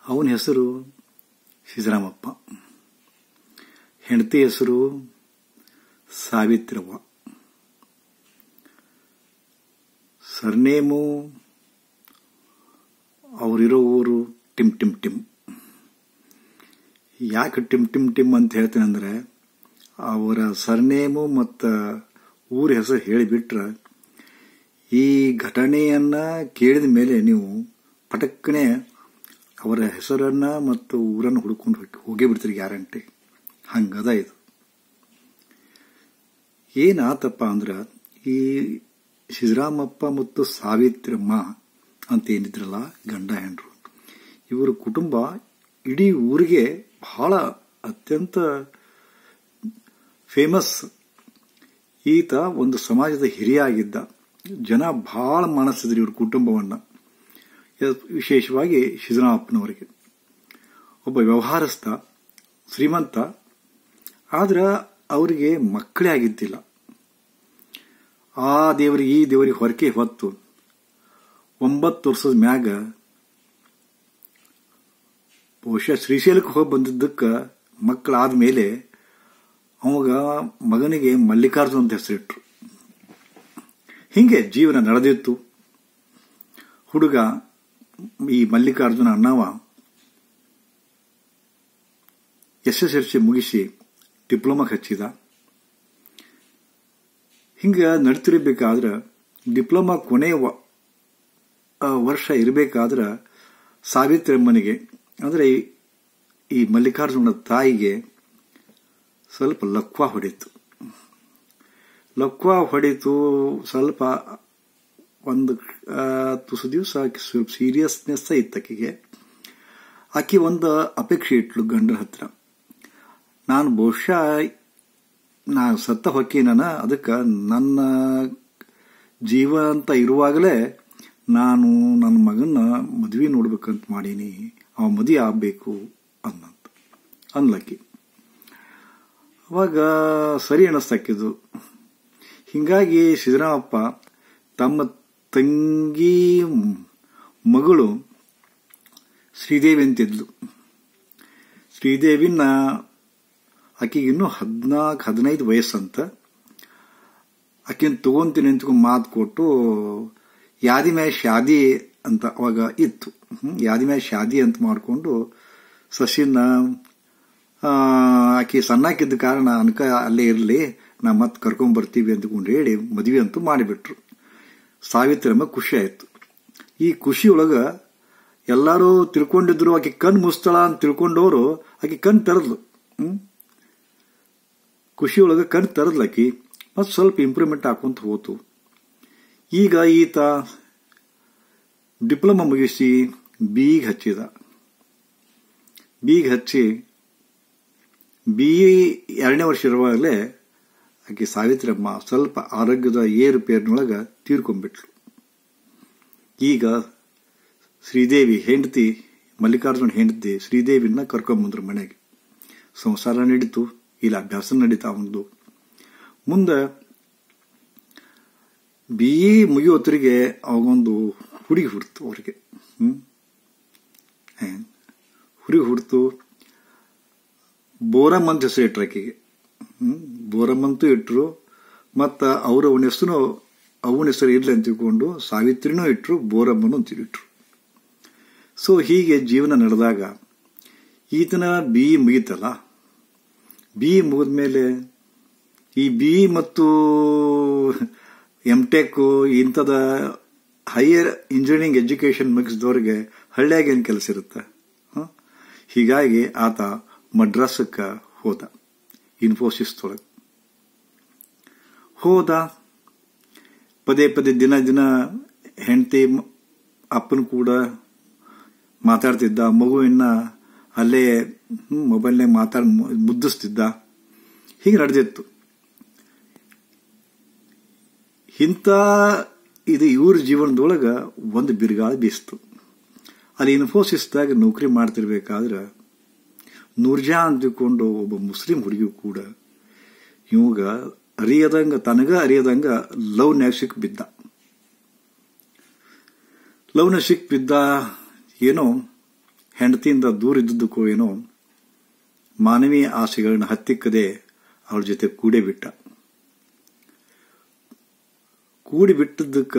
ಅವನ ಹೆಸರು ಸಿದ್ದರಾಮಪ್ಪ ಹೆಂಡತಿ ಹೆಸರು ಸಾವಿತ್ರವ್ವ ಸರ್ನೇಮು ಅವರಿರೋ ಊರು ಟಿಮ್ ಟಿಮ್ ಟಿಮ್ ಯಾಕೆ ಟಿಮ್ ಟಿಮ್ ಟಿಮ್ ಅಂತ ಹೇಳ್ತೇನೆ ಅಂದ್ರೆ ಅವರ ಸರ್ನೇಮು ಮತ್ತು ಊರ ಹೆಸರು ಹೇಳಿಬಿಟ್ರೆ ಈ ಘಟನೆಯನ್ನ ಕೇಳಿದ ಮೇಲೆ ನೀವು ಪಟಕ್ಕನೆ ಅವರ ಹೆಸರನ್ನ ಮತ್ತು ಊರನ್ನು ಹುಡ್ಕೊಂಡು ಹೋಗಿ ಹೋಗೇ ಬಿಡ್ತೀರಿ ಗ್ಯಾರಂಟಿ ಹಂಗದ ಇದು ಏನಾತಪ್ಪ ಅಂದ್ರೆ ಈ ಸಿದ್ದರಾಮಪ್ಪ ಮತ್ತು ಸಾವಿತ್ರಮ್ಮ ಅಂತ ಏನಿದ್ರಲ್ಲ ಗಂಡ ಹೆಂಡ್ರು ಇವರ ಕುಟುಂಬ ಇಡೀ ಊರಿಗೆ ಬಹಳ ಅತ್ಯಂತ ಫೇಮಸ್ ಈತ ಒಂದು ಸಮಾಜದ ಹಿರಿಯ ಆಗಿದ್ದ ಜನ ಬಹಳ ಮಾನಸಿದ್ರು ಇವ್ರ ಕುಟುಂಬವನ್ನ ವಿಶೇಷವಾಗಿ ಸಿದ್ದರಾಮಪ್ಪನವರಿಗೆ ಒಬ್ಬ ವ್ಯವಹಾರಸ್ಥ ಶ್ರೀಮಂತ ಆದ್ರೆ ಅವರಿಗೆ ಮಕ್ಕಳೇ ಆಗಿದ್ದಿಲ್ಲ ಆ ದೇವರಿಗೆ ಈ ದೇವರಿಗೆ ಹೊರಕೆ ಹೊತ್ತು ಒಂಬತ್ತು ವರ್ಷದ ಮ್ಯಾಗ ಬಹುಶಃ ಶ್ರೀಶೈಲಕ್ಕೆ ಹೋಗಿ ಬಂದಿದ್ದಕ್ಕೆ ಮಕ್ಕಳಾದ ಮೇಲೆ ಅವಾಗ ಮಗನಿಗೆ ಮಲ್ಲಿಕಾರ್ಜುನ್ ಅಂತ ಹೆಸರಿಟ್ರು ಹಿಂಗೆ ಜೀವನ ನಡೆದಿತ್ತು ಹುಡುಗ ಈ ಮಲ್ಲಿಕಾರ್ಜುನ ಅಣ್ಣವ ಎಸ್ ಎಸ್ ಎಲ್ ಸಿ ಮುಗಿಸಿ ಡಿಪ್ಲೊಮಾಕ್ಕೆ ಹಚ್ಚಿದ ಹಿಂಗ ನಡ್ತಿರ್ಬೇಕಾದ್ರೆ ಡಿಪ್ಲೊಮಾ ಕೊನೆ ವರ್ಷ ಇರಬೇಕಾದ್ರೆ ಸಾವಿತ್ರಮ್ಮನಿಗೆ ಅಂದ್ರೆ ಈ ಮಲ್ಲಿಕಾರ್ಜುನ ತಾಯಿಗೆ ಸ್ವಲ್ಪ ಲಕ್ವ ಹೊಡಿತು ಲಕ್ವ ಹೊಡಿತು ಸ್ವಲ್ಪ ಒಂದು ತುಸು ದಿವಸ ಸ್ವಲ್ಪ ಸೀರಿಯಸ್ನೆಸ್ ಇತ್ತು ಆಕೆಗೆ ಆಕೆ ಒಂದು ಅಪೇಕ್ಷೆ ಇಟ್ಲು ಗಂಡನ ಹತ್ರ ನಾನು ಬಹುಶಃ ನಾ ಸತ್ತ ಹೊಕ್ಕಿನ ಅದಕ್ಕೆ ನನ್ನ ಜೀವ ಅಂತ ಇರುವಾಗಲೇ ನಾನು ನನ್ನ ಮಗನ ಮದುವೆ ನೋಡ್ಬೇಕಂತ ಮಾಡೀನಿ ಅವ ಮದುವೆ ಆಗ್ಬೇಕು ಅನ್ನಂತ ಅನ್ಲಕ್ಕಿ ಅವಾಗ ಸರಿ ಅನಿಸ್ತಾಕಿದ್ದು ಹಿಂಗಾಗಿ ಸಿದ್ದರಾಮಪ್ಪ ತಮ್ಮ ತಂಗಿ ಮಗಳು ಶ್ರೀದೇವಿ ಅಂತಿದ್ಲು ಶ್ರೀದೇವಿನ ಆಕೆಗೆ ಇನ್ನೂ ಹದಿನಾಲ್ಕು ಹದಿನೈದು ವಯಸ್ಸಂತ ಆಕೆನ ತಗೊಂತೀನಿ ಅಂತ ಮಾತು ಕೊಟ್ಟು ಯಾದಿ ಮ್ಯಾ ಶಾದಿ ಅಂತ ಅವಾಗ ಇತ್ತು ಯಾದಿ ಮ್ಯಾ ಶಾದಿ ಅಂತ ಮಾಡಿಕೊಂಡು ಸಸಿನ ಆಕೆ ಸಣ್ಣಕ್ಕಿದ್ದ ಕಾರಣ ಅನ್ಕ ಅಲ್ಲೇ ಇರಲಿ ನಾ ಮತ್ತೆ ಕರ್ಕೊಂಡ್ ಬರ್ತೀವಿ ಅಂದ್ಕೊಂಡು ಹೇಳಿ ಮದುವೆ ಅಂತೂ ಮಾಡಿಬಿಟ್ರು ಸಾವಿತ್ರಮ್ಮ ಖುಷಿ ಆಯ್ತು ಈ ಖುಷಿಯೊಳಗ ಎಲ್ಲರೂ ತಿಳ್ಕೊಂಡಿದ್ರು ಆಕೆ ಕಣ್ ಮುಸ್ತಳ ಅಂತ ತಿಳ್ಕೊಂಡವರು ಆಕೆ ಕಣ್ ತೆರದ್ಲು ಹ್ಮ್ ಖುಷಿಯೊಳಗ ಕಣ್ ತೆರದ್ಲಕ್ಕಿ ಮತ್ತೆ ಸ್ವಲ್ಪ ಇಂಪ್ರೂವ್ಮೆಂಟ್ ಹಾಕೊಂತ ಹೋತು ಈಗ ಈತ ಡಿಪ್ಲೊಮಾ ಮುಗಿಸಿ ಬೀಗ್ ಹಚ್ಚಿದ ಬೀಗ್ ಹಚ್ಚಿ ಬಿ ಎರಡನೇ ವರ್ಷ ಇರುವಾಗಲೇ ಆಕೆ ಸಾವಿತ್ರಮ್ಮ ಸ್ವಲ್ಪ ಆರೋಗ್ಯದ ಏರುಪೇರಿನೊಳಗ ತೀರ್ಕೊಂಡ್ಬಿಟ್ಲು ಈಗ ಶ್ರೀದೇವಿ ಹೆಂಡತಿ ಮಲ್ಲಿಕಾರ್ಜುನ್ ಹೆಂಡತಿ ಶ್ರೀದೇವಿನ ಕರ್ಕೊಂಬಂದ್ರು ಮನೆಗೆ ಸಂಸಾರ ನಡೀತು ಇಲ್ಲ ಅಭ್ಯಾಸ ನಡೀತಾ ಒಂದು ಮುಂದೆ ಬಿ ಇ ಮುಗಿಯೋತ್ರಿಗೆ ಅವಾಗೊಂದು ಹುಡುಗಿ ಹುಡ್ತು ಅವ್ರಿಗೆ ಹ್ಮ್ ಹುಡುಗಿ ಹುಡ್ತು ಬೋರಮ್ ಅಂತ ಹೆಸರು ಇಟ್ರು ಆಕೆಗೆ ಹ್ಮ್ ಬೋರಮ್ ಅಂತೂ ಇಟ್ರು ಮತ್ತ ಅವ್ರ ಅವನ ಹೆಸರು ಅವನ ಹೆಸರು ಇರ್ಲಿ ಅಂತ ತಿಳ್ಕೊಂಡು ಸಾವಿತ್ರಿನೂ ಇಟ್ರು ಬೋರಮ್ಮನು ಅಂತ ಇಟ್ರು ಸೊ ಹೀಗೆ ಜೀವನ ನಡೆದಾಗ ಈತನ ಬಿ ಮುಗೀತಲ್ಲ ಬಿ ಮುಗಿದ್ಮೇಲೆ ಈ ಬಿ ಮತ್ತು ಎಂ ಟೆಕ್ ಇಂಥದ ಹೈಯರ್ ಇಂಜಿನಿಯರಿಂಗ್ ಎಜುಕೇಶನ್ ಮುಗಿಸಿದವ್ರಿಗೆ ಹಳ್ಳಿಯಾಗ ಏನು ಕೆಲಸ ಇರುತ್ತೆ ಹೀಗಾಗಿ ಆತ ಮಡ್ರಾಸಕ್ಕೆ ಹೋದ ಇನ್ಫೋಸಿಸ್ ಒಳಗೆ ಹೋದ ಪದೇ ಪದೇ ದಿನ ದಿನ ಹೆಂಡತಿ ಅಪ್ಪನ ಕೂಡ ಮಾತಾಡ್ತಿದ್ದ ಮಗುವಿನ ಅಲ್ಲೇ ಮೊಬೈಲ್ನಾಗ ಮಾತಾಡ್ ಮುದ್ದಿಸ್ತಿದ್ದ ಹೀಗೆ ನಡೆದಿತ್ತು ಇಂಥ ಇದು ಇವ್ರ ಜೀವನದೊಳಗ ಒಂದು ಬಿರುಗಾಳ ಬೀಸ್ತು ಅಲ್ಲಿ ಇನ್ಫೋಸಿಸ್ದಾಗ ನೌಕರಿ ಮಾಡ್ತಿರ್ಬೇಕಾದ್ರೆ ನೂರ್ಜಾ ಅಂದುಕೊಂಡು ಒಬ್ಬ ಮುಸ್ಲಿಂ ಹುಡುಗಿ ಕೂಡ ಇವಾಗ ಅರಿಯದಂಗ ತನಗ ಅರಿಯದಂಗ ಲವ್ನ್ಯಾಗ ಸಿಕ್ ಬಿದ್ದ ಲವ್ನ ಸಿಕ್ ಬಿದ್ದ ಏನೋ ಹೆಂಡತಿಯಿಂದ ದೂರ ಇದ್ದದ್ದಕ್ಕೂ ಏನೋ ಮಾನವೀಯ ಆಸೆಗಳನ್ನ ಹತ್ತಿಕ್ಕದೆ ಅವಳ ಜೊತೆ ಕೂಡೇ ಬಿಟ್ಟ ಕೂಡಿ ಬಿಟ್ಟದ್ದಕ್ಕೆ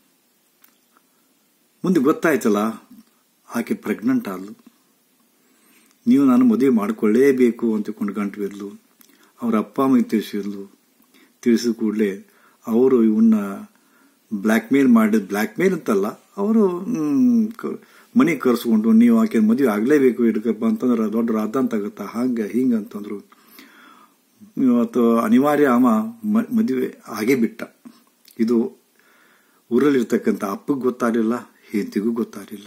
ಮುಂದೆ ಗೊತ್ತಾಯ್ತಲ್ಲ ಆಕೆ ಪ್ರೆಗ್ನೆಂಟ್ ಆದ್ಲು ನೀವು ನಾನು ಮದುವೆ ಮಾಡಿಕೊಳ್ಳೇಬೇಕು ಅಂತ ತಿಳ್ಕೊಂಡು ಗಂಟು ಬಿದ್ಲು ಅವ್ರ ಅಪ್ಪ ಅಮ್ಮಗೆ ತಿಳಿಸಿದ್ಲು ತಿಳಿಸಿದ ಕೂಡಲೇ ಅವರು ಇವನ್ನ ಬ್ಲ್ಯಾಕ್ ಮೇಲ್ ಮಾಡಿದ ಬ್ಲ್ಯಾಕ್ ಮೇಲ್ ಅಂತಲ್ಲ ಅವರು ಮನೆ ಕರೆಸ್ಕೊಂಡು ನೀವು ಆಕೆ ಮದುವೆ ಆಗಲೇಬೇಕು ಇಡ್ಕಪ್ಪ ಅಂತಂದ್ರೆ ದೊಡ್ಡ ರಾಧ ಅಂತ ಆಗುತ್ತಾ ಹಂಗೆ ಹಿಂಗೆ ಅಂತಂದ್ರು ಇವತ್ತು ಅನಿವಾರ್ಯ ಅವ ಮದುವೆ ಆಗೇ ಬಿಟ್ಟ ಇದು ಊರಲ್ಲಿರ್ತಕ್ಕಂಥ ಅಪ್ಪಗೆ ಗೊತ್ತಾಗಲಿಲ್ಲ ಹೆಂಡತಿಗೂ ಗೊತ್ತಾಗಲಿಲ್ಲ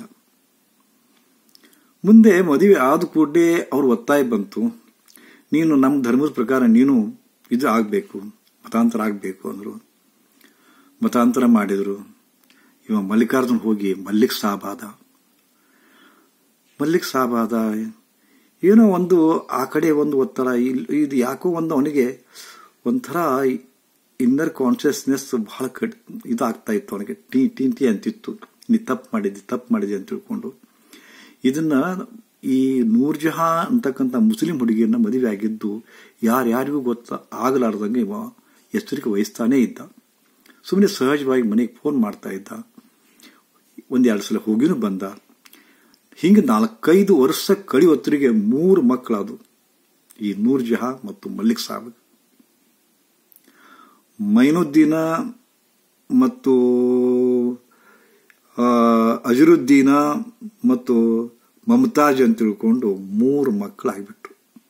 ಮುಂದೆ ಮದುವೆ ಆದ ಕೂಡಲೇ ಅವ್ರ ಒತ್ತಾಯ ಬಂತು ನೀನು ನಮ್ಮ ಧರ್ಮದ ಪ್ರಕಾರ ನೀನು ಇದು ಆಗಬೇಕು ಮತಾಂತರ ಆಗಬೇಕು ಅಂದರು ಮತಾಂತರ ಮಾಡಿದರು ಇವ ಮಲ್ಲಿಕಾರ್ಜುನ್ ಹೋಗಿ ಮಲ್ಲಿಕ್ ಸಾಬ್ ಆದ ಮಲ್ಲಿಕ್ ಸಾಬ್ ಆದ ಏನೋ ಒಂದು ಆ ಕಡೆ ಒಂದು ಒತ್ತಡ ಇದು ಯಾಕೋ ಒಂದು ಅವನಿಗೆ ಒಂಥರ ಇನ್ನರ್ ಕಾನ್ಷಿಯಸ್ನೆಸ್ ಬಹಳ ಕಡ್ ಇದಾಗ್ತಾ ಇತ್ತು ಅವನಿಗೆ ಟೀ ಟೀ ಟೀ ಅಂತಿತ್ತು ನೀ ತಪ್ಪು ಮಾಡಿದ್ದಿ ತಪ್ಪು ಮಾಡಿದ್ದಿ ಅಂತ ತಿಳ್ಕೊಂಡು ಇದನ್ನ ಈ ನೂರ್ ಜಹಾ ಅಂತಕ್ಕಂಥ ಮುಸ್ಲಿಂ ಹುಡುಗಿಯನ್ನ ಮದುವೆ ಆಗಿದ್ದು ಯಾರ್ಯಾರಿಗೂ ಗೊತ್ತ ಆಗಲಾರ್ದಂಗೆ ಇವ ಎಚ್ಚರಿಕೆ ವಹಿಸ್ತಾನೇ ಇದ್ದ ಸುಮ್ಮನೆ ಸಹಜವಾಗಿ ಮನೆಗೆ ಫೋನ್ ಮಾಡ್ತಾ ಇದ್ದ ಒಂದೆರಡು ಸಲ ಹೋಗಿನೂ ಬಂದ ಹಿಂಗೆ ನಾಲ್ಕೈದು ವರ್ಷ ಕಳಿವತ್ತರಿಗೆ ಮೂರು ಮಕ್ಕಳದು ಈ ನೂರ್ ಜಹಾ ಮತ್ತು ಮಲ್ಲಿಕ್ ಸಾಬ್ ಮೈನುದ್ದೀನ ಮತ್ತು ಅಜರುದ್ದೀನ ಮತ್ತು ಮಮತಾಜ್ ಅಂತ ತಿಳ್ಕೊಂಡು ಮೂರು ಮಕ್ಕಳಾಗ್ಬಿಟ್ರು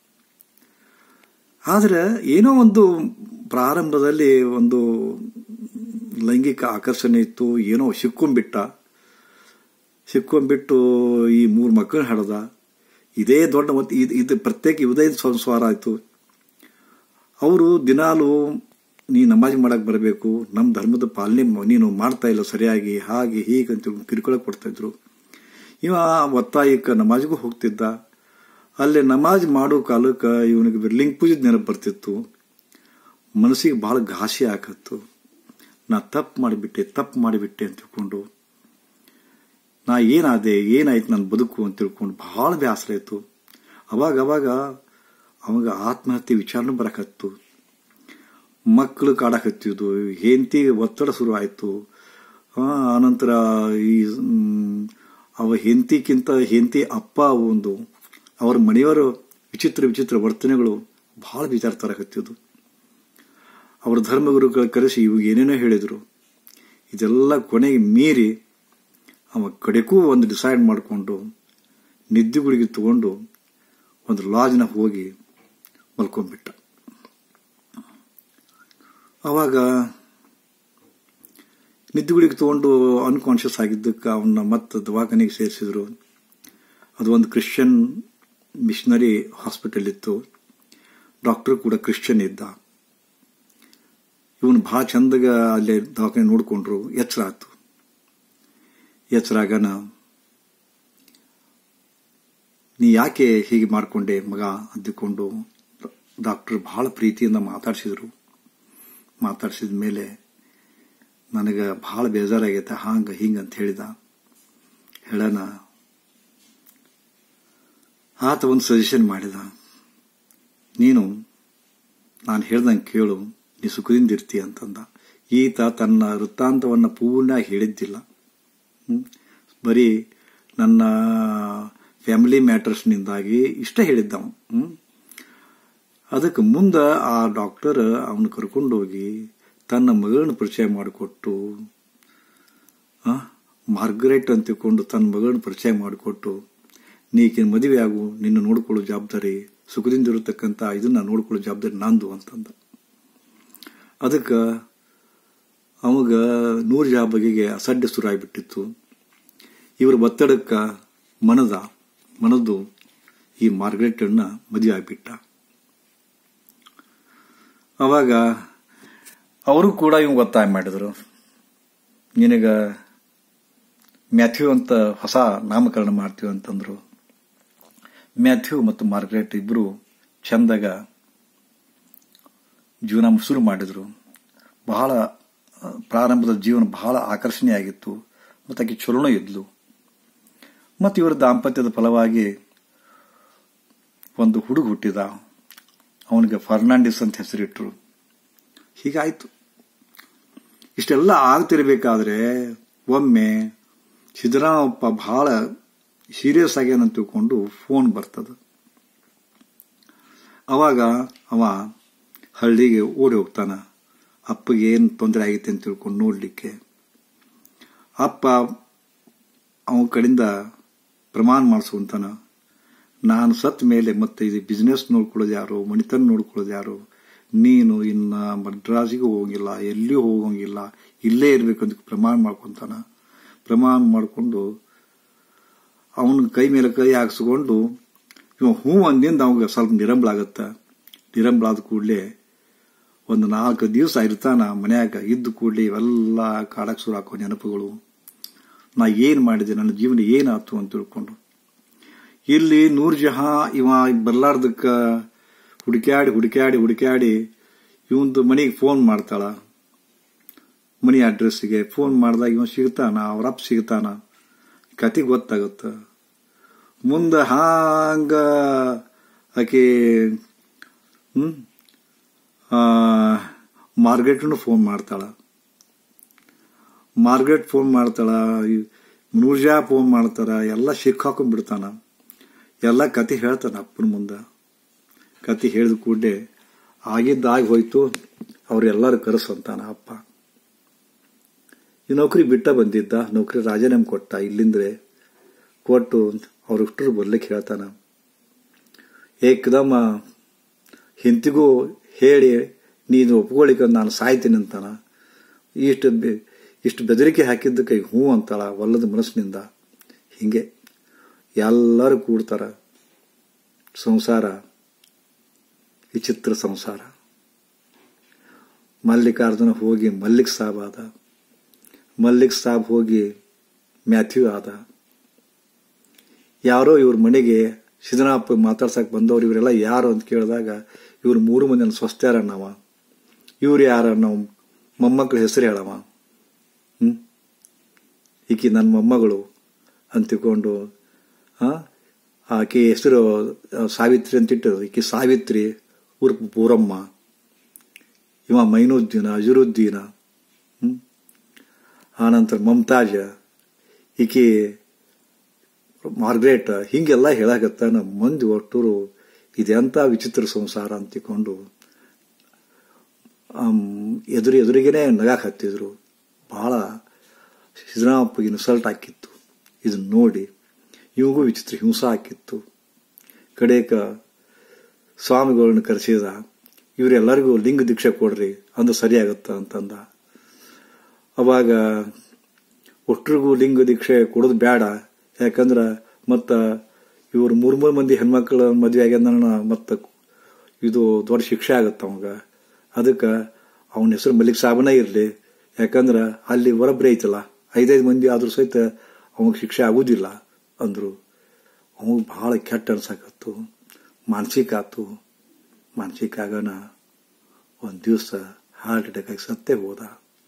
ಆದರೆ ಏನೋ ಒಂದು ಪ್ರಾರಂಭದಲ್ಲಿ ಒಂದು ಲೈಂಗಿಕ ಆಕರ್ಷಣೆ ಇತ್ತು ಏನೋ ಸಿಕ್ಕೊಂಬಿಟ್ಟ ಸಿಕ್ಕೊಂಬಿಟ್ಟು ಈ ಮೂರು ಮಕ್ಕಳು ಹಡ್ದ ಇದೇ ದೊಡ್ಡ ಮತ್ತು ಇದು ಪ್ರತ್ಯೇಕ ಇದೇ ಸಂಸ್ವಾರ ಆಯಿತು ಅವರು ದಿನಾಲು ನೀ ನಮಾಜ್ ಮಾಡಕ್ ಬರಬೇಕು ನಮ್ಮ ಧರ್ಮದ ಪಾಲನೆ ನೀನು ಮಾಡ್ತಾ ಇಲ್ಲ ಸರಿಯಾಗಿ ಹಾಗೆ ಹೀಗೆ ಅಂತ ಕಿರುಕುಳ ಕೊಡ್ತಾ ಇದ್ರು ಇವ ಒತ್ತಾಯಕ್ಕೆ ನಮಾಜ್ಗೂ ಹೋಗ್ತಿದ್ದ ಅಲ್ಲಿ ನಮಾಜ್ ಮಾಡೋ ಕಾಲಕ್ಕೆ ಇವನಿಗೆ ಲಿಂಗ ಪೂಜೆ ನೆನಪು ಬರ್ತಿತ್ತು ಮನಸ್ಸಿಗೆ ಬಹಳ ಘಾಸಿ ಆಕತ್ತು ನಾ ತಪ್ಪು ಮಾಡಿಬಿಟ್ಟೆ ತಪ್ಪು ಮಾಡಿಬಿಟ್ಟೆ ಅಂತ ತಿಳ್ಕೊಂಡು ನಾ ಏನಾದೆ ಏನಾಯ್ತು ನನ್ನ ಬದುಕು ಅಂತ ತಿಳ್ಕೊಂಡು ಬಹಳ ಬೇಸರ ಆಯ್ತು ಅವಾಗ ಅವಾಗ ಅವಾಗ ಆತ್ಮಹತ್ಯೆ ವಿಚಾರನೂ ಬರಕತ್ತು ಮಕ್ಕಳು ಕಾಡಕತ್ತಿದ್ದು ಹೆಂಡತಿಗೆ ಒತ್ತಡ ಶುರು ಆಯ್ತು ಆನಂತರ ಈ ಅವ ಹೆಂಡತಿಗಿಂತ ಹೆಂಡತಿ ಅಪ್ಪ ಒಂದು ಅವರ ಮನೆಯವರ ವಿಚಿತ್ರ ವಿಚಿತ್ರ ವರ್ತನೆಗಳು ಬಹಳ ವಿಚಾರ ತರಕತ್ತಿದ್ದು ಅವರ ಧರ್ಮಗುರುಗಳ ಕರೆಸಿ ಇವಾಗ ಏನೇನೋ ಹೇಳಿದ್ರು ಇದೆಲ್ಲ ಕೊನೆಗೆ ಮೀರಿ ಅವ ಕಡೆಗೂ ಒಂದು ಡಿಸೈಡ್ ಮಾಡಿಕೊಂಡು ನಿದ್ದೆಗುಳಿಗೆ ತಗೊಂಡು ಒಂದು ಲಾಜ್ನ ಹೋಗಿ ಮಲ್ಕೊಂಡ್ಬಿಟ್ಟ ಅವಾಗ ನಿದ್ದೆಗುಳಿಗೆ ತಗೊಂಡು ಅನ್ಕಾನ್ಷಿಯಸ್ ಆಗಿದ್ದಕ್ಕೆ ಅವನ್ನ ಮತ್ತೆ ದವಾಖಾನೆಗೆ ಸೇರಿಸಿದ್ರು ಅದು ಒಂದು ಕ್ರಿಶ್ಚಿಯನ್ ಮಿಷನರಿ ಹಾಸ್ಪಿಟಲ್ ಇತ್ತು ಡಾಕ್ಟರ್ ಕೂಡ ಕ್ರಿಶ್ಚಿಯನ್ ಇದ್ದ ಇವನು ಬಹಳ ಚಂದಗ ಅಲ್ಲೇ ದವಾಖಾನೆ ನೋಡ್ಕೊಂಡ್ರು ಎಚ್ಚರ ಆಯ್ತು ಎಚ್ಚರಾಗನ ನೀ ಯಾಕೆ ಹೀಗೆ ಮಾಡ್ಕೊಂಡೆ ಮಗ ಅಂದುಕೊಂಡು ಡಾಕ್ಟರ್ ಬಹಳ ಪ್ರೀತಿಯಿಂದ ಮಾತಾಡಿಸಿದ್ರು ಮಾತಾಡಿಸಿದ ಮೇಲೆ ನನಗೆ ಬಹಳ ಬೇಜಾರಾಗೈತೆ ಹಾಂಗ ಹಿಂಗ ಅಂತ ಹೇಳಿದ ಹೇಳನ ಆತ ಒಂದು ಸಜೆಷನ್ ಮಾಡಿದ ನೀನು ನಾನು ಹೇಳ್ದಂಗೆ ಕೇಳು ನೀ ಸುಖದಿಂದ ಇರ್ತೀಯ ಅಂತಂದ ಈತ ತನ್ನ ವೃತ್ತಾಂತವನ್ನು ಪೂರ್ಣ ಹೇಳಿದ್ದಿಲ್ಲ ಬರೀ ನನ್ನ ಫ್ಯಾಮಿಲಿ ಮ್ಯಾಟರ್ಸ್ನಿಂದಾಗಿ ಇಷ್ಟ ಹೇಳಿದ್ದವ ಅದಕ್ಕೆ ಮುಂದೆ ಆ ಡಾಕ್ಟರ್ ಅವನು ಕರ್ಕೊಂಡೋಗಿ ತನ್ನ ಮಗಳನ್ನ ಪರಿಚಯ ಮಾಡಿಕೊಟ್ಟು ಮಾರ್ಗರೇಟ್ ಅಂತ ತಿಳ್ಕೊಂಡು ತನ್ನ ಮಗಳನ್ನ ಪರಿಚಯ ಮಾಡಿಕೊಟ್ಟು ನೀಕಿನ ಮದುವೆ ಆಗು ನಿನ್ನ ನೋಡ್ಕೊಳ್ಳೋ ಜವಾಬ್ದಾರಿ ಸುಖದಿಂದ ಇರತಕ್ಕಂಥ ಇದನ್ನ ನೋಡ್ಕೊಳ್ಳೋ ಜವಾಬ್ದಾರಿ ನಂದು ಅಂತಂದ ಅದಕ್ಕೆ ಅವಾಗ ನೂರು ಜಾ ಬಗೆಗೆ ಅಸಡ್ಡೆ ಶುರು ಆಗಿಬಿಟ್ಟಿತ್ತು ಇವರ ಒತ್ತಡಕ್ಕೆ ಮನದ ಮನದು ಈ ಮಾರ್ಗರೇಟನ್ನ ಮದುವೆ ಆಗಿಬಿಟ್ಟ ಅವಾಗ ಅವರು ಕೂಡ ಇವ್ ಒತ್ತಾಯ ಮಾಡಿದ್ರು ನಿನಗ ಮ್ಯಾಥ್ಯೂ ಅಂತ ಹೊಸ ನಾಮಕರಣ ಮಾಡ್ತೀವಿ ಅಂತಂದ್ರು ಮ್ಯಾಥ್ಯೂ ಮತ್ತು ಮಾರ್ಗರೇಟ್ ಇಬ್ರು ಚಂದಾಗ ಜೀವನ ಶುರು ಮಾಡಿದ್ರು ಬಹಳ ಪ್ರಾರಂಭದ ಜೀವನ ಬಹಳ ಆಕರ್ಷಣೀಯಾಗಿತ್ತು ಮತ್ತು ಆಕೆ ಚಲೋಣ ಇದ್ಲು ಮತ್ತು ಇವರ ದಾಂಪತ್ಯದ ಫಲವಾಗಿ ಒಂದು ಹುಡುಗ ಹುಟ್ಟಿದ ಅವನಿಗೆ ಫರ್ನಾಂಡಿಸ್ ಅಂತ ಹೆಸರಿಟ್ರು ಹೀಗಾಯ್ತು ಇಷ್ಟೆಲ್ಲ ಆಗ್ತಿರ್ಬೇಕಾದ್ರೆ ಒಮ್ಮೆ ಸಿದ್ದರಾಮಪ್ಪ ಬಹಳ ಸೀರಿಯಸ್ ಆಗ್ಯಾನ ತಿಳ್ಕೊಂಡು ಫೋನ್ ಬರ್ತದ ಅವಾಗ ಅವ ಹಳ್ಳಿಗೆ ಓಡಿ ಹೋಗ್ತಾನ ಅಪ್ಪಗೆ ಏನು ತೊಂದರೆ ಆಗೈತೆ ಅಂತ ತಿಳ್ಕೊಂಡು ನೋಡ್ಲಿಕ್ಕೆ ಅಪ್ಪ ಅವನ ಕಡೆಯಿಂದ ಪ್ರಮಾಣ ಮಾಡಿಸುವಂತಾನ ನಾನು ಸತ್ತ ಮೇಲೆ ಮತ್ತೆ ಇದು ಬಿಸ್ನೆಸ್ ನೋಡ್ಕೊಳ್ಳೋದು ಯಾರು ಮಣಿತನ ನೋಡ್ಕೊಳ್ಳೋದು ಯಾರು ನೀನು ಇನ್ನ ಮಡ್ರಾಸಿಗೂ ಹೋಗಿಲ್ಲ ಎಲ್ಲಿಯೂ ಹೋಗಂಗಿಲ್ಲ ಇಲ್ಲೇ ಇರ್ಬೇಕಂತ ಪ್ರಮಾಣ ಮಾಡ್ಕೊಂತಾನ ಪ್ರಮಾಣ ಮಾಡಿಕೊಂಡು ಅವನ ಕೈ ಮೇಲೆ ಕೈ ಹಾಕ್ಸ್ಕೊಂಡು ಇವ ಹೂ ಅಂದಿಂದ ಅವಾಗ ಸ್ವಲ್ಪ ನಿರಂಬಳಾಗತ್ತ ನಿರಂಬಳಾದ ಕೂಡಲೇ ಒಂದು ನಾಲ್ಕು ದಿವಸ ಇರ್ತಾನ ಮನ್ಯಾಗ ಇದ್ದ ಕೂಡಲೇ ಇವೆಲ್ಲ ಕಾಡಕ್ ಶುರು ಹಾಕೋ ನೆನಪುಗಳು ನಾ ಏನ್ ಮಾಡಿದೆ ನನ್ನ ಜೀವನ ಏನಾಯ್ತು ಅಂತ ತಿಳ್ಕೊಂಡು ಇಲ್ಲಿ ನೂರ್ ಜಹಾ ಇವ ಬರ್ಲಾರ್ದಕ್ಕ ಹುಡುಕ್ಯಾಡಿ ಹುಡುಕ್ಯಾಡಿ ಹುಡುಕ್ಯಾಡಿ ಇವಂದು ಮನೆಗೆ ಫೋನ್ ಮಾಡ್ತಾಳ ಮನಿ ಅಡ್ರೆಸ್ಗೆ ಫೋನ್ ಮಾಡಿದಾಗ ಇವ ಸಿಗ್ತಾನ ಅವರಪ್ಪ ಸಿಗ್ತಾನ ಕತೆ ಗೊತ್ತಾಗುತ್ತ ಮುಂದೆ ಹಾಂಗ ಆಕೆ ಹ್ಮ್ ಮಾರ್ಗೆಟ್ನು ಫೋನ್ ಮಾಡ್ತಾಳ ಮಾರ್ಗೆಟ್ ಫೋನ್ ಮಾಡ್ತಾಳ ನೂರ್ಜಾ ಫೋನ್ ಮಾಡ್ತಾರ ಎಲ್ಲ ಸಿಕ್ಕಾಕೊಂಡ್ಬಿಡ್ತಾನ ಎಲ್ಲ ಕತೆ ಹೇಳ್ತಾನ ಅಪ್ಪನ ಮುಂದೆ ಕತೆ ಹೇಳಿದ ಕೂಡಲೇ ಆಗಿದ್ದಾಗಿ ಹೋಯ್ತು ಅವ್ರೆಲ್ಲರೂ ಕರೆಸಂತಾನ ಅಪ್ಪ ಈ ನೌಕರಿ ಬಿಟ್ಟ ಬಂದಿದ್ದ ನೌಕರಿ ರಾಜೀನಾಮೆ ಕೊಟ್ಟ ಇಲ್ಲಿಂದ್ರೆ ಕೊಟ್ಟು ಅವ್ರಿಷ್ಟರು ಬರ್ಲಿಕ್ಕೆ ಹೇಳ್ತಾನ ಏಕದಮ್ಮ ಹಿಂತಿಗೂ ಹೇಳಿ ನೀನು ಒಪ್ಕೊಳ್ಳಿಕ್ಕೆ ನಾನು ಸಾಯ್ತೀನಿ ಅಂತಾನ ಇಷ್ಟು ಇಷ್ಟು ಬೆದರಿಕೆ ಹಾಕಿದ್ದಕ್ಕೆ ಹ್ಞೂ ಅಂತಾಳ ಒಲ್ಲದ ಮನಸ್ಸಿನಿಂದ ಹಿಂಗೆ ಎಲ್ಲರೂ ಕೂಡ್ತಾರ ಸಂಸಾರ ವಿಚಿತ್ರ ಸಂಸಾರ ಮಲ್ಲಿಕಾರ್ಜುನ ಹೋಗಿ ಮಲ್ಲಿಕ್ ಸಾಬ್ ಆದ ಮಲ್ಲಿಕ್ ಸಾಬ್ ಹೋಗಿ ಮ್ಯಾಥ್ಯೂ ಆದ ಯಾರೋ ಇವ್ರ ಮನೆಗೆ ಸಿದ್ದರಾಮಪ್ಪ ಮಾತಾಡ್ಸಕ್ ಬಂದವ್ರು ಇವರೆಲ್ಲ ಯಾರು ಅಂತ ಕೇಳಿದಾಗ ಇವ್ರು ಮೂರು ಮಂದಿ ಸ್ವಸ್ಥ್ಯಾರ ನಾವ ಇವ್ರು ಯಾರ ನಾವು ಮೊಮ್ಮಕ್ಕಳ ಹೆಸರು ಹೇಳವ ಹ್ಮ್ ಈಕಿ ನನ್ನ ಮೊಮ್ಮಗಳು ಅಂತ ತಿಳ್ಕೊಂಡು ಆಕೆ ಹೆಸರು ಸಾವಿತ್ರಿ ಅಂತ ಇಟ್ಟರು ಈಕಿ ಸಾವಿತ್ರಿ ಉರ್ಪ್ ಪೂರಮ್ಮ ಇವ ಮೈನುದ್ದೀನ ಅಜರುದ್ದೀನ ಹ್ಮ್ ಆನಂತರ ಮಮತಾಜ ಈಕಿ ಮಾರ್ಗ್ರೇಟ್ ಹಿಂಗೆಲ್ಲ ಹೇಳಾಕತ್ತಾನ ಮಂದಿ ಒಟ್ಟರು ಇದೆಂತ ವಿಚಿತ್ರ ಸಂಸಾರ ಅಂತ ತಿಳ್ಕೊಂಡು ಎದುರು ಎದುರಿಗೇನೆ ನಗಾಕ್ ಹತ್ತಿದ್ರು ಬಹಳ ಸಿದ್ದರಾಮಪ್ಪಗೆ ಇನ್ಸಲ್ಟ್ ಹಾಕಿತ್ತು ಇದನ್ನ ನೋಡಿ ಇವಾಗೂ ವಿಚಿತ್ರ ಹಿಂಸಾ ಹಾಕಿತ್ತು ಕಡೆಕ ಸ್ವಾಮಿಗಳನ್ನ ಕರೆಸಿದ ಇವರೆಲ್ಲರಿಗೂ ಲಿಂಗ ದೀಕ್ಷೆ ಕೊಡ್ರಿ ಅಂದ್ರೆ ಸರಿಯಾಗತ್ತ ಅಂತಂದ ಅವಾಗ ಒಟ್ಟರಿಗೂ ಲಿಂಗ ದೀಕ್ಷೆ ಕೊಡೋದು ಬೇಡ ಯಾಕಂದ್ರ ಮತ್ತ ಇವ್ರು ಮೂರ್ ಮೂರ್ ಮಂದಿ ಹೆಣ್ಮಕ್ಳ ಮದ್ವೆ ಆಗ್ಯದ ಮತ್ತ ಇದು ದೊಡ್ಡ ಶಿಕ್ಷೆ ಆಗತ್ತ ಅವಾಗ ಅದಕ್ಕೆ ಅವನ ಹೆಸರು ಮಲ್ಲಿಕ್ ಸಾಬನ ಇರಲಿ ಯಾಕಂದ್ರ ಅಲ್ಲಿ ಹೊರಬ್ರೆ ಐತಲ್ಲ ಐದೈದು ಮಂದಿ ಆದ್ರೂ ಸಹಿತ ಅವಾಗ ಶಿಕ್ಷೆ ಆಗುದಿಲ್ಲ ಅಂದ್ರು ಅವಾಗ ಬಹಳ ಕೆಟ್ಟ ಅನ್ಸಾಕತ್ತು ಮಾನಸಿಕ ಆತು ಮಾನಸಿಕ ಆಗೋಣ ಒಂದ್ ದಿವಸ ಹಾರ್ಟ್ ಅಟ್ಯಾಕ್ ಆಗಿ ಸತ್ತೇ ಹೋದ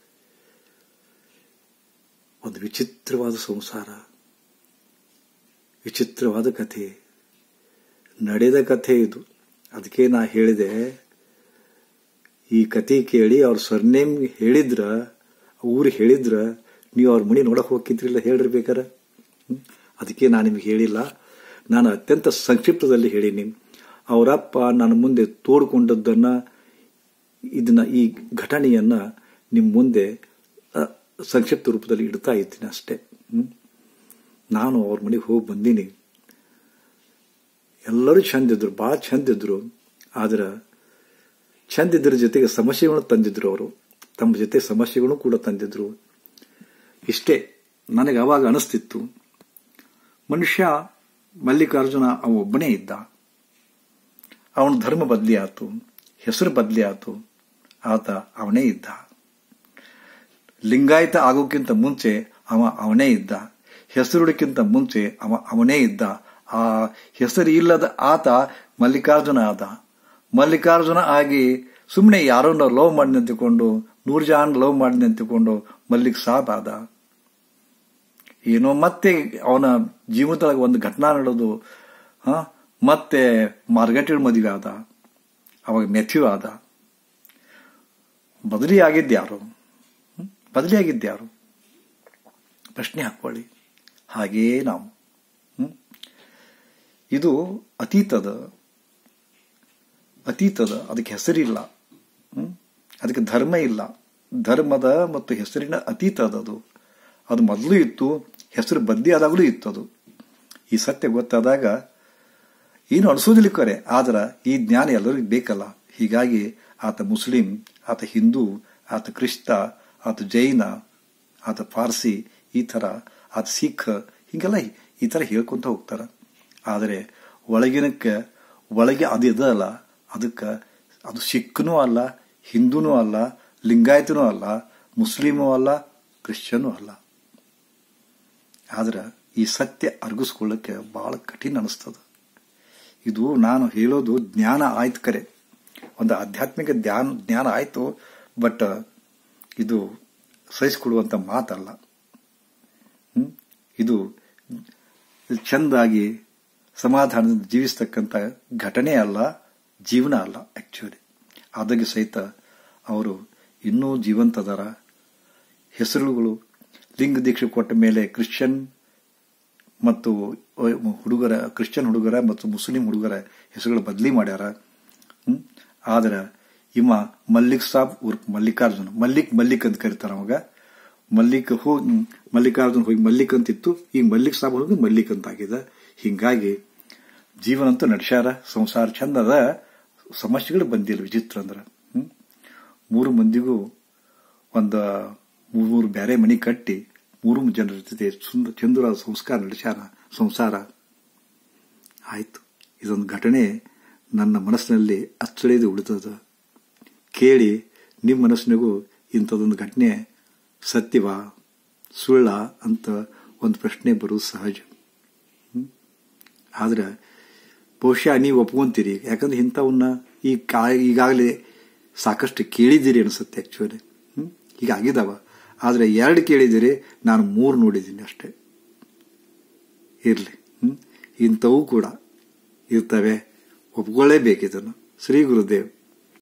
ಒಂದು ವಿಚಿತ್ರವಾದ ಸಂಸಾರ ವಿಚಿತ್ರವಾದ ಕಥೆ ನಡೆದ ಕಥೆ ಇದು ಅದಕ್ಕೆ ನಾ ಹೇಳಿದೆ ಈ ಕತೆ ಕೇಳಿ ಅವ್ರ ಸರ್ನೇಮ್ ಹೇಳಿದ್ರ ಊರು ಹೇಳಿದ್ರ ನೀವು ಅವ್ರ ಮನೆ ನೋಡಕ್ ಹೋಗಿದ್ರಿಲ್ಲ ಹೇಳಿರ್ಬೇಕಾರ ಅದಕ್ಕೆ ನಾನು ನಿಮ್ಗೆ ಹೇಳಿಲ್ಲ ನಾನು ಅತ್ಯಂತ ಸಂಕ್ಷಿಪ್ತದಲ್ಲಿ ಹೇಳೀನಿ ಅವರಪ್ಪ ನನ್ನ ಮುಂದೆ ತೋಡ್ಕೊಂಡದ್ದನ್ನ ಇದನ್ನ ಈ ಘಟನೆಯನ್ನ ನಿಮ್ಮ ಮುಂದೆ ಸಂಕ್ಷಿಪ್ತ ರೂಪದಲ್ಲಿ ಇಡ್ತಾ ಇದ್ದೀನಿ ಅಷ್ಟೇ ನಾನು ಅವ್ರ ಮನೆಗೆ ಹೋಗಿ ಬಂದೀನಿ ಎಲ್ಲರೂ ಚಂದಿದ್ರು ಭಾಳ ಚಂದಿದ್ರು ಆದ್ರೆ ಚಂದಿದ್ರ ಜೊತೆಗೆ ಸಮಸ್ಯೆಗಳನ್ನು ತಂದಿದ್ರು ಅವರು ತಮ್ಮ ಜೊತೆ ಸಮಸ್ಯೆಗಳನ್ನು ಕೂಡ ತಂದಿದ್ರು ಇಷ್ಟೇ ನನಗೆ ಅವಾಗ ಅನಿಸ್ತಿತ್ತು ಮನುಷ್ಯ ಮಲ್ಲಿಕಾರ್ಜುನ ಅವ ಒಬ್ಬನೇ ಇದ್ದ ಅವನ ಧರ್ಮ ಬದಲಿ ಆತು ಹೆಸರು ಬದಲಿ ಆತು ಆತ ಅವನೇ ಇದ್ದ ಲಿಂಗಾಯತ ಆಗೋಕ್ಕಿಂತ ಮುಂಚೆ ಅವ ಅವನೇ ಇದ್ದ ಹೆಸರುಡಕ್ಕಿಂತ ಮುಂಚೆ ಅವ ಅವನೇ ಇದ್ದ ಆ ಹೆಸರು ಇಲ್ಲದ ಆತ ಮಲ್ಲಿಕಾರ್ಜುನ ಆದ ಮಲ್ಲಿಕಾರ್ಜುನ ಆಗಿ ಸುಮ್ಮನೆ ಯಾರನ್ನ ಲವ್ ಮಾಡಿ ನಿಂತುಕೊಂಡು ನೂರು ಜನ ಲವ್ ಮಾಡಿ ನಿಂತುಕೊಂಡು ಮಲ್ಲಿಕ್ ಸಾಬ್ ಆದ ಏನೋ ಮತ್ತೆ ಅವನ ಜೀವನದೊಳಗೆ ಒಂದು ಘಟನಾ ನಡೆದು ಹ ಮತ್ತೆ ಮಾರ್ಗಟಿಲ್ ಮದುವೆ ಆದ ಅವಾಗ ಮೆಥ್ಯೂ ಆದ ಬದಲಿ ಆಗಿದ್ಯಾರು ಹ್ಮ್? ಬದಲಿ ಆಗಿದ್ಯಾರು ಪ್ರಶ್ನೆ ಹಾಕೊಳ್ಳಿ ಹಾಗೇ ನಾವು ಹ್ಮ್? ಇದು ಅತೀತದ ಅತೀತದ ಅದಕ್ಕೆ ಹೆಸರಿಲ್ಲ ಹ್ಮ್? ಅದಕ್ಕೆ ಧರ್ಮ ಇಲ್ಲ ಧರ್ಮದ ಮತ್ತು ಹೆಸರಿನ ಅತೀತ ಅದದು ಅದು ಮೊದಲು ಇತ್ತು ಹೆಸರು ಬದ್ಲಿ ಆದಾಗಲೂ ಇತ್ತು ಅದು ಈ ಸತ್ಯ ಗೊತ್ತಾದಾಗ ಏನು ಅನಿಸೋದಿಲ್ಲ ಕರೆ ಆದ್ರೆ ಈ ಜ್ಞಾನ ಎಲ್ಲರಿಗೂ ಬೇಕಲ್ಲ ಹೀಗಾಗಿ ಆತ ಮುಸ್ಲಿಂ ಆತ ಹಿಂದೂ ಆತ ಕ್ರಿಸ್ತ ಆತ ಜೈನ ಆತ ಪಾರ್ಸಿ ಈ ಥರ ಆತ ಸಿಖ್ ಹೀಗೆಲ್ಲ ಈ ಥರ ಹೇಳ್ಕೊಂತ ಹೋಗ್ತಾರ ಆದರೆ ಒಳಗಿನಕ್ಕೆ ಒಳಗೆ ಅದು ಇದಲ್ಲ ಅದಕ್ಕೆ ಅದು ಸಿಖ್ನೂ ಅಲ್ಲ ಹಿಂದೂನೂ ಅಲ್ಲ ಲಿಂಗಾಯತನೂ ಅಲ್ಲ ಮುಸ್ಲಿಮೂ ಅಲ್ಲ ಕ್ರಿಶ್ಚಿಯನೂ ಅಲ್ಲ ಆದ್ರೆ ಈ ಸತ್ಯ ಅರ್ಗಿಸ್ಕೊಳ್ಳಕ್ಕೆ ಬಹಳ ಕಠಿಣ ಅನಿಸ್ತದ ಇದು ನಾನು ಹೇಳೋದು ಜ್ಞಾನ ಆಯ್ತು ಕರೆ ಒಂದು ಆಧ್ಯಾತ್ಮಿಕ ಧ್ಯಾನ ಜ್ಞಾನ ಆಯ್ತು ಬಟ್ ಇದು ಸಹಿಸಿಕೊಡುವಂತ ಮಾತಲ್ಲ ಹ್ಮ್? ಇದು ಚಂದಾಗಿ ಸಮಾಧಾನದಿಂದ ಜೀವಿಸ್ತಕ್ಕಂಥ ಘಟನೆ ಅಲ್ಲ ಜೀವನ ಅಲ್ಲ ಆಕ್ಚುಲಿ ಆದಾಗ್ಯೂ ಸಹಿತ ಅವರು ಇನ್ನೂ ಜೀವಂತದಾರ ಹೆಸರುಗಳು ಲಿಂಗ ದೀಕ್ಷೆ ಕೊಟ್ಟ ಮೇಲೆ ಕ್ರಿಶ್ಚಿಯನ್ ಮತ್ತು ಹುಡುಗರ ಕ್ರಿಶ್ಚಿಯನ್ ಹುಡುಗರ ಮತ್ತು ಮುಸ್ಲಿಂ ಹುಡುಗರ ಹೆಸರುಗಳು ಬದಲಿ ಮಾಡ್ಯಾರ ಹ್ಮ್? ಆದ್ರೆ ಇವ ಮಲ್ಲಿಕ್ ಸಾಬ್ ಉರ್ಫ್ ಮಲ್ಲಿಕಾರ್ಜುನ್ ಮಲ್ಲಿಕ್ ಮಲ್ಲಿಕ್ ಅಂತ ಕರೀತಾರ ಅವಾಗ ಮಲ್ಲಿಕ್ ಹೋ ಮಲ್ಲಿಕಾರ್ಜುನ್ ಹೋಗಿ ಮಲ್ಲಿಕ್ ಅಂತಿತ್ತು ಈಗ ಮಲ್ಲಿಕ್ ಸಾಬ್ ಹೋಗಿ ಮಲ್ಲಿಕ್ ಅಂತ ಆಗಿದೆ ಹಿಂಗಾಗಿ ಜೀವನ ಅಂತೂ ನಡೆಸ್ಯಾರ ಸಂಸಾರ ಚಂದ ಅದ ಸಮಸ್ಯೆಗಳು ಬಂದಿಲ್ಲ ವಿಚಿತ್ರ ಅಂದ್ರ ಹ್ಮ್? ಮೂರು ಮಂದಿಗೂ ಒಂದು ಮೂರು ಮೂರು ಬೇರೆ ಮನೆ ಕಟ್ಟಿ ಮೂರು ಜನರ ಜೊತೆ ಸುಂದರ ಚಂದೂರಾದ ಸಂಸ್ಕಾರ ನಡೆಸ್ಯಾರ ಸಂಸಾರ ಆಯ್ತು ಇದೊಂದು ಘಟನೆ ನನ್ನ ಮನಸ್ಸಿನಲ್ಲಿ ಅಚ್ಚಳಿದು ಉಳಿತದ ಕೇಳಿ ನಿಮ್ಮ ಮನಸ್ಸಿನಾಗೂ ಇಂಥದ್ದೊಂದು ಘಟನೆ ಸತ್ಯವಾ ಸುಳ್ಳ ಅಂತ ಒಂದು ಪ್ರಶ್ನೆ ಬರೋದು ಸಹಜ ಹ್ಮ್? ಆದ್ರೆ ಬಹುಶಃ ನೀವು ಒಪ್ಕೊಂತೀರಿ ಯಾಕಂದ್ರೆ ಇಂಥವನ್ನ ಈ ಕಾ ಈಗಾಗಲೇ ಸಾಕಷ್ಟು ಕೇಳಿದ್ದೀರಿ ಅನಿಸುತ್ತೆ ಆಕ್ಚುಲಿ ಹ್ಮ್ ಈಗ ಆಗಿದಾವ ಆದ್ರೆ ಎರಡು ಕೇಳಿದ್ದೀರಿ ನಾನು ಮೂರು ನೋಡಿದ್ದೀನಿ ಅಷ್ಟೇ ಇರ್ಲಿ ಹ್ಮ್ ಇಂಥವು ಕೂಡ ಇರ್ತವೆ ಒಪ್ಕೊಳ್ಳೇಬೇಕು ಇದನ್ನು ಶ್ರೀ ಗುರುದೇವ್